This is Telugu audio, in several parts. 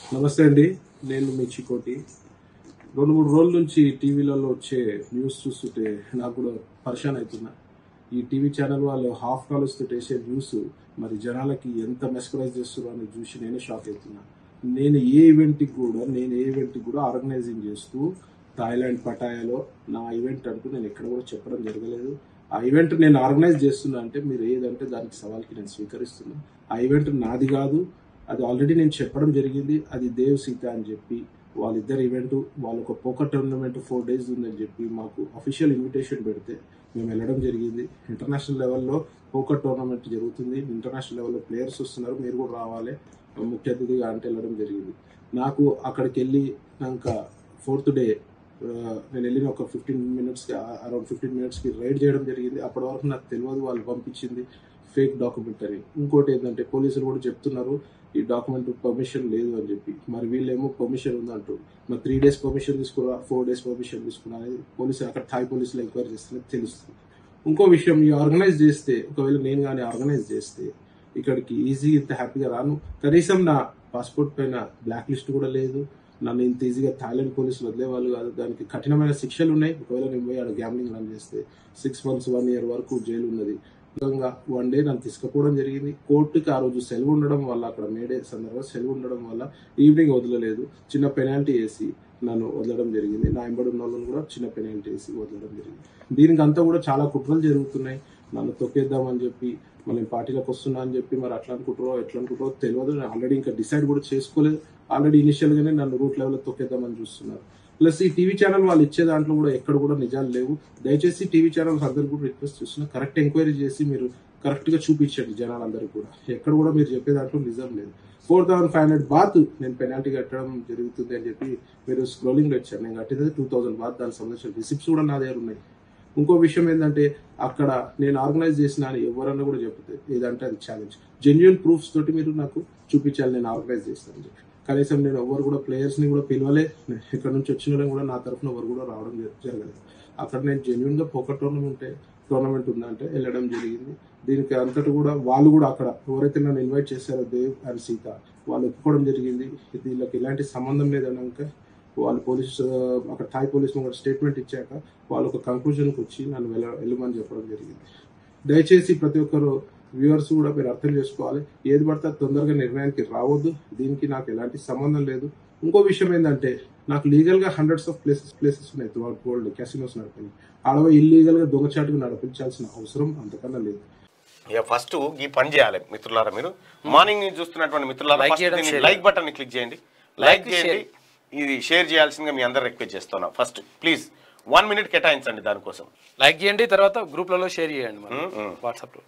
నమస్తే అండి నేను మీ చికోటి రెండు మూడు రోజుల నుంచి టీవీలలో వచ్చే న్యూస్ చూస్తుంటే నాకు కూడా పరిశాన్ అవుతున్నా ఈ టీవీ ఛానల్ వాళ్ళు హాఫ్ కాలర్స్ తోటి వేసే న్యూస్ మరి జనాలకి ఎంత మెస్కరైజ్ చేస్తున్నారో అని చూసి నేనే షాక్ అవుతున్నా నేను ఏ ఈవెంట్కి కూడా నేను ఏ ఈవెంట్కి కూడా ఆర్గనైజింగ్ చేస్తూ థాయిలాండ్ పటాయాలో నా ఈవెంట్ అంటూ నేను ఎక్కడ కూడా చెప్పడం జరగలేదు ఆ ఈవెంట్ నేను ఆర్గనైజ్ చేస్తున్నా అంటే మీరు ఏదంటే దానికి సవాల్కి నేను స్వీకరిస్తున్నా ఆ ఈవెంట్ నాది కాదు అది ఆల్రెడీ నేను చెప్పడం జరిగింది అది దేవ్ సీత అని చెప్పి వాళ్ళిద్దరు ఈవెంట్ వాళ్ళ ఒక పోకర్ టోర్నమెంట్ ఫోర్ డేస్ ఉందని చెప్పి మాకు అఫీషియల్ ఇన్విటేషన్ పెడితే మేము వెళ్ళడం జరిగింది ఇంటర్నేషనల్ లెవెల్లో పోకర్ టోర్నమెంట్ జరుగుతుంది ఇంటర్నేషనల్ లెవెల్లో ప్లేయర్స్ వస్తున్నారు మీరు కూడా రావాలి ముఖ్య అతిథిగా అంటే వెళ్ళడం జరిగింది నాకు అక్కడికి వెళ్ళి ఇంకా ఫోర్త్ డే నేను వెళ్ళిన ఒక ఫిఫ్టీన్ మినిట్స్కి అరౌండ్ ఫిఫ్టీన్ మినిట్స్కి రైడ్ చేయడం జరిగింది అప్పటి వరకు నాకు తెలియదు వాళ్ళు పంపించింది ఫేక్ డాక్యుమెంట్ అని ఇంకోటి ఏంటంటే పోలీసులు కూడా చెప్తున్నారు ఈ డాక్యుమెంట్ పర్మిషన్ లేదు అని చెప్పి మరి వీళ్ళేమో పర్మిషన్ ఉందంటూ మరి త్రీ డేస్ పర్మిషన్ తీసుకురా ఫోర్ డేస్ పర్మిషన్ తీసుకున్నా అనేది పోలీసు అక్కడ థాయ్ పోలీసులు ఎంక్వైరీ చేస్తే తెలుస్తుంది ఇంకో విషయం ఈ ఆర్గనైజ్ చేస్తే ఒకవేళ నేను కానీ ఆర్గనైజ్ చేస్తే ఇక్కడికి ఈజీ ఇంత హ్యాపీగా రాను కనీసం నా పాస్పోర్ట్ పైన బ్లాక్ లిస్ట్ కూడా లేదు నన్ను ఇంత ఈజీగా థాయిలాండ్ పోలీసులు వదిలేవాళ్ళు కాదు దానికి కఠినమైన శిక్షలు ఉన్నాయి ఒకవేళ నేను పోయి ఆడ గ్యాంబ్లింగ్ రన్ చేస్తే సిక్స్ మంత్స్ వన్ ఇయర్ వరకు జైలు ఉన్నది విధంగా వన్ డే నన్ను తీసుకుపోవడం జరిగింది కోర్టుకి ఆ రోజు సెలవు ఉండడం వల్ల అక్కడ మేడే సందర్భంగా సెలవు ఉండడం వల్ల ఈవినింగ్ వదలలేదు చిన్న పెనాల్టీ వేసి నన్ను వదలడం జరిగింది నా ఎంబడి ఉన్న వాళ్ళని కూడా చిన్న పెనాల్టీ వేసి వదలడం జరిగింది దీనికి అంతా కూడా చాలా కుట్రలు జరుగుతున్నాయి నన్ను తొక్కేద్దామని చెప్పి మళ్ళీ పార్టీలోకి వస్తున్నా అని చెప్పి మరి అట్లా అనుకుంటారో ఎట్లా అనుకుంటారో తెలియదు నేను ఆల్రెడీ ఇంకా డిసైడ్ కూడా చేసుకోలేదు ఆల్రెడీ ఇనిషియల్ గానే నన్ను రూట్ లెవెల్లో తొక్కేద్దామని చూస్తున్నారు ప్లస్ ఈ టీవీ ఛానల్ వాళ్ళు ఇచ్చే దాంట్లో కూడా ఎక్కడ కూడా నిజాలు లేవు దయచేసి టీవీ ఛానల్స్ అందరు కూడా రిక్వెస్ట్ చేస్తున్నా కరెక్ట్ ఎంక్వైరీ చేసి మీరు కరెక్ట్ గా చూపించండి జనాలందరికీ కూడా ఎక్కడ కూడా మీరు చెప్పే దాంట్లో నిజం లేదు four thousand five hundred baht నేను పెనాల్టీ కట్టడం జరుగుతుంది అని చెప్పి మీరు స్క్రోలింగ్ వచ్చారు నేను కట్టినది టూ థౌసండ్ బాత్ దానికి సంబంధించిన రిసిప్ట్స్ కూడా నా దగ్గర ఉన్నాయి ఇంకో విషయం ఏంటంటే అక్కడ నేను ఆర్గనైజ్ చేసిన అని ఎవరన్నా కూడా చెప్తే ఏదంటే అది ఛాలెంజ్ జెన్యున్ ప్రూఫ్స్ తోటి మీరు నాకు చూపించాలి నేను ఆర్గనైజ్ చేస్తాను చెప్పి కనీసం నేను ఎవరు కూడా ప్లేయర్స్ ని కూడా పిలవలే ఇక్కడ నుంచి వచ్చిన వాళ్ళని కూడా నా తరఫున ఎవరు కూడా రావడం జ- జరగలేదు అక్కడ నేను జెన్యున్ గా పోకర్ టోర్నమెంట్ టోర్నమెంట్ ఉందంటే వెళ్ళడం జరిగింది దీనికి అంతటి కూడా వాళ్ళు కూడా అక్కడ ఎవరైతే నన్ను ఇన్వైట్ చేశారో దేవ్ అండ్ సీత వాళ్ళు ఒప్పుకోవడం జరిగింది వీళ్ళకి ఎలాంటి సంబంధం లేదన్నాక వాళ్ళు పోలీస్ అక్కడ థాయ్ పోలీస్ ఒక స్టేట్మెంట్ ఇచ్చాక వాళ్ళు ఒక కంక్లూజన్కి వచ్చి నన్ను వెళ్ళ వెళ్ళమని చెప్పడం జరిగింది దయచేసి ప్రతి ఒక్కరు వ్యూవర్స్ కూడా మీరు అర్థం చేసుకోవాలి ఏది పడితే అది తొందరగా నిర్ణయానికి రావద్దు దీనికి నాకు ఎలాంటి సంబంధం లేదు ఇంకో విషయం ఏంటంటే నాకు లీగల్ గా హండ్రెడ్స్ ఆఫ్ ప్లేసెస్ ప్లేసెస్ ఉన్నాయి త్రూఅవుట్ వరల్డ్ క్యాసినోస్ నడిపింది ఆడవ ఇల్లీగల్ గా దొంగచాటుగా నడిపించాల్సిన అవసరం అంతకన్నా లేదు ఇక ఫస్ట్ ఈ పని చేయాలి మిత్రులారా మీరు మార్నింగ్ ని చూస్తున్నటువంటి మిత్రులారా Like first చేయడం, దీన్ని share లైక్ బటన్ ని క్లిక్ చేయండి లైక్ Like, చేయండి ఇది షేర్ చేయాల్సిందిగా మీ అందరు రిక్వెస్ట్ చేస్తున్నా ఫస్ట్ ప్లీజ్ వన్ మినిట్ కేటాయించండి దానికోసం లైక్ చేయండి తర్వాత గ్రూప్లలో షేర్ చేయండి మనం మ్మ్, మ్మ్. వాట్సాప్లో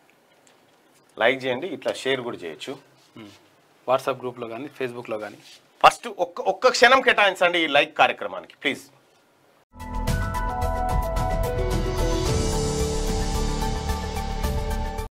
లైక్ చేయండి ఇట్లా షేర్ కూడా చేయొచ్చు వాట్సాప్ గ్రూప్లో కానీ ఫేస్బుక్లో కానీ ఫస్ట్ ఒక్క ఒక్క క్షణం కేటాయించండి ఈ లైక్ కార్యక్రమానికి ప్లీజ్